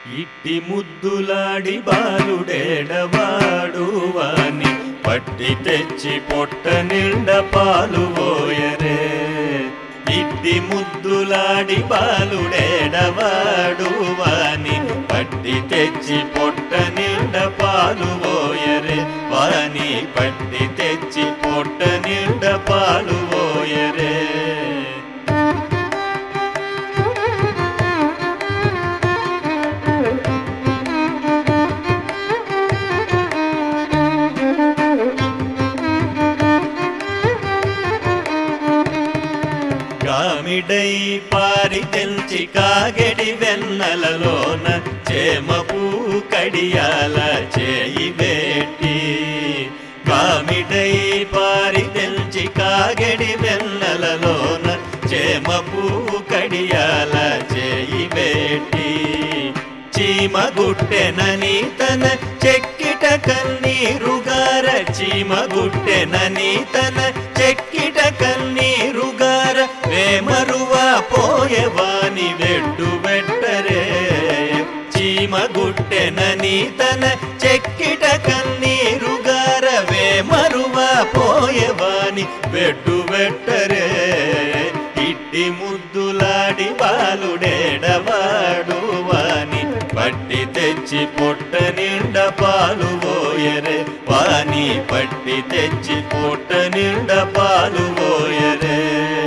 ఇట్టి ముద్దులాడి బాలుడేడవాడు వాని పట్టి తెచ్చి పొట్ట నిండ పాలు పోయరే ఇట్టి ముద్దులాడి బాలుడేడవాడు వాని పట్టి తెచ్చి పొట్ట నిండ పాలు పోయరే వాని పట్టి తెచ్చి పొట్ట నిండ పాలు పోయరే కామిడై పారి తెల్చి కాగెడి వెన్నెలలోన చేమపూ కడియాల చేయి వేటి కామిడై పారి తెల్చి కాగెడి వెన్నెలలోన చేమపూ కడియాల చేయి వేటి చీమ గుట్టెనని తన చెక్కిట కన్నీరుగార చీమ గుట్టెనని తన చెక్కిట కన్నీరుగార వేమరువ పోయవాని వెడ్డు వెట్టరే చీమ గుట్టెనని తన చెక్కిట కన్నీరుగార వేమరువ పోయవాని వెడ్డు వెట్టరే ఇట్టి ముద్దులాడి బాలుడేడవాడు వాని పట్టి తెచ్చి పొట్ట నిండ పాలు పోయరే వాని పట్టి తెచ్చి పొట్ట నిండ పాలు పోయరే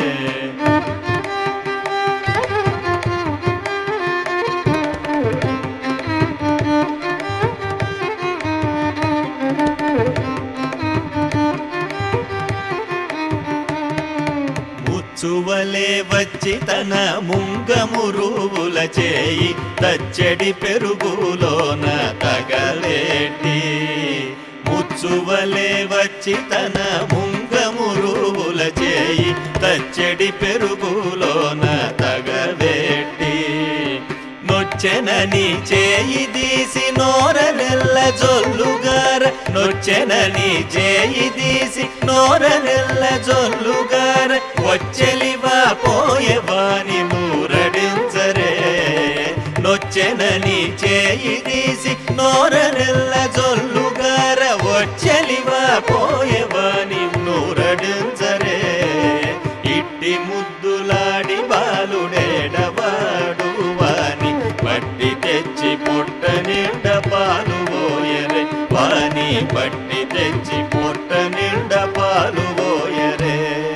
ముచ్చువలే వచ్చి తన ముంగమురువుల చేయి తచ్చడి పెరుగులోన తగలేటి ముచ్చువలే వచ్చి తన ముంగమురువుల చేయి తచ్చడి పెరుగులోన తగవేటి నొచ్చెనని చేయి తీసి నోరనెల్ల జొల్లుగార నొచ్చెనని చేయి తీసి నోరనెల్ల జొల్లుగార వచ్చెలివా పోయవాని నూరడించరే నొచ్చెనని చేయి తీసి నోరనెల్ల జొల్లుగార వచ్చెలివా పోయవాని నూరడించరే ఇట్టి ముద్దులాడి బాలుడేడవాడు వాని పట్టి తెచ్చి పొట్ట నిండ పాలు పోయరే వాని పట్టి తెచ్చి పొట్ట నిండ పాలు పోయరే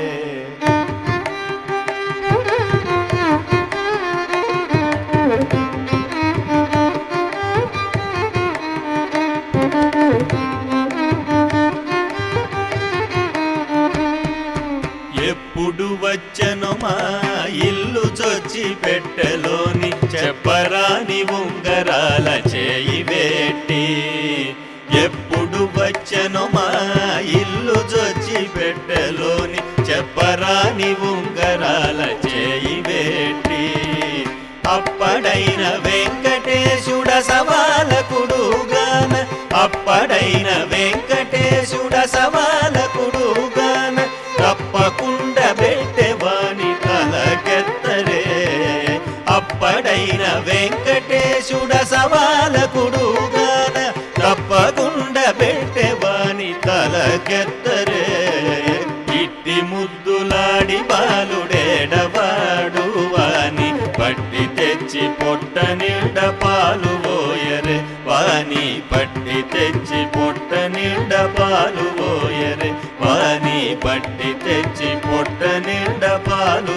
ఎప్పుడు వచ్చను మా ఇల్లు చొచ్చి పెట్టెలోని చెప్పరాని ఉంగరాల చేయి వేటి ఎప్పుడు వచ్చను మా ఇల్లు చొచ్చి పెట్టెలోని చెప్పరాని ఉంగరాల చేయి వేటి అప్పడైన వెంకటేశుడ సవాలకుడుగాన అప్పడైన వెంకటేశుడ సవాలకుడుగాన తప్పకుండా పెట్టెవాని తలకెత్తరే అప్పడైన వెంకటేశుడ సవాలకుడుగాన తప్పకుండా పెట్టెవాని తలకెత్తరే ఇట్టి ముద్దులాడి బాలుడేడవాడు వాని పట్టి తెచ్చి పొట్ట నిండ పాలు పోయరే వాని పట్టి తెచ్చి పొట్ట నిండ పాలు పోయరే వాని పట్టి తెచ్చి పొట్ట నిండ పాలు